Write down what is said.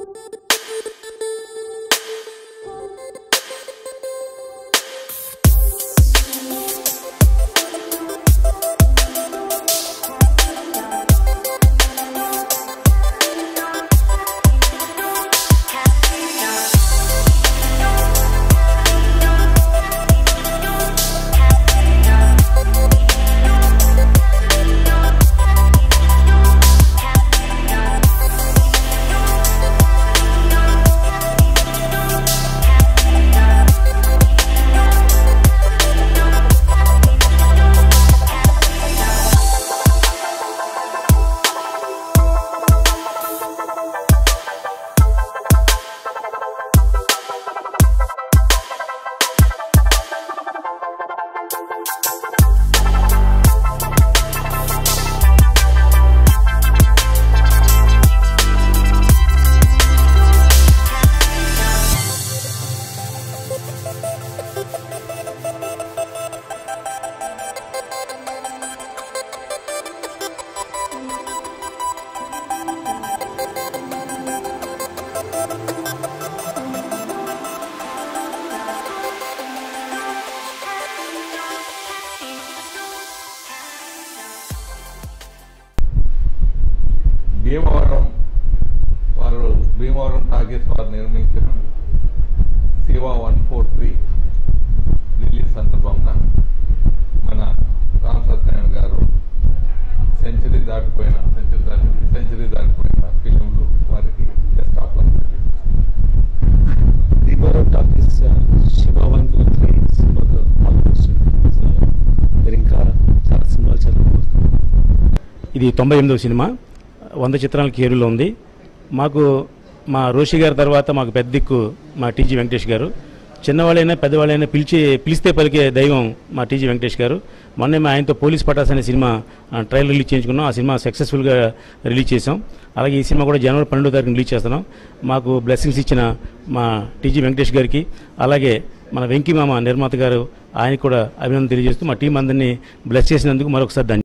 భీమవరం వారు భీమవరం టాకీస్ వారు నిర్మించిన Shiva one four three release సందర్భంగా మన రామ్ సత్యనారాయణ గారు సెంచరీ దాటిపోయిన సెంచరీ దాటి సెంచరీ దాటిపోయిన ఫిలింలు వారికి best of luck Bhimavaram talkies Shiva one two three సినిమాతో ఆల్మోస్ట్ సో మీరు ఇంకా చాలా సినిమాలు చదువుకోవచ్చు ఇది తొంభై ఎనిమిదవ సినిమా వంద చిత్రాల కేరులో ఉంది మాకు మా రోషి గారి తర్వాత మాకు పెద్ద దిక్కు మా టీజీ వెంకటేష్ గారు చిన్నవాళ్ళైనా పెద్దవాళ్ళైనా పిలిచి పిలిస్తే పలికే దైవం మా టీజీ వెంకటేష్ గారు మొన్నే మా ఆయనతో పోలీస్ పటాస్ అనే సినిమా ఆ, ట్రయల్ రిలీజ్ చేయించుకున్నాం ఆ సినిమా సక్సెస్ఫుల్గా రిలీజ్ చేసాం అలాగే ఈ సినిమా కూడా జనవరి పన్నెండో తారీఖున రిలీజ్ చేస్తున్నాం మాకు బ్లెస్సింగ్స్ ఇచ్చిన మా టీజీ వెంకటేష్ గారికి అలాగే మన వెంకీ మామ నిర్మాత గారు ఆయనకు కూడా అభినందన తెలియజేస్తూ మా టీం అందరినీ బ్లెస్ చేసినందుకు మరొకసారి ధన్యవాదాలు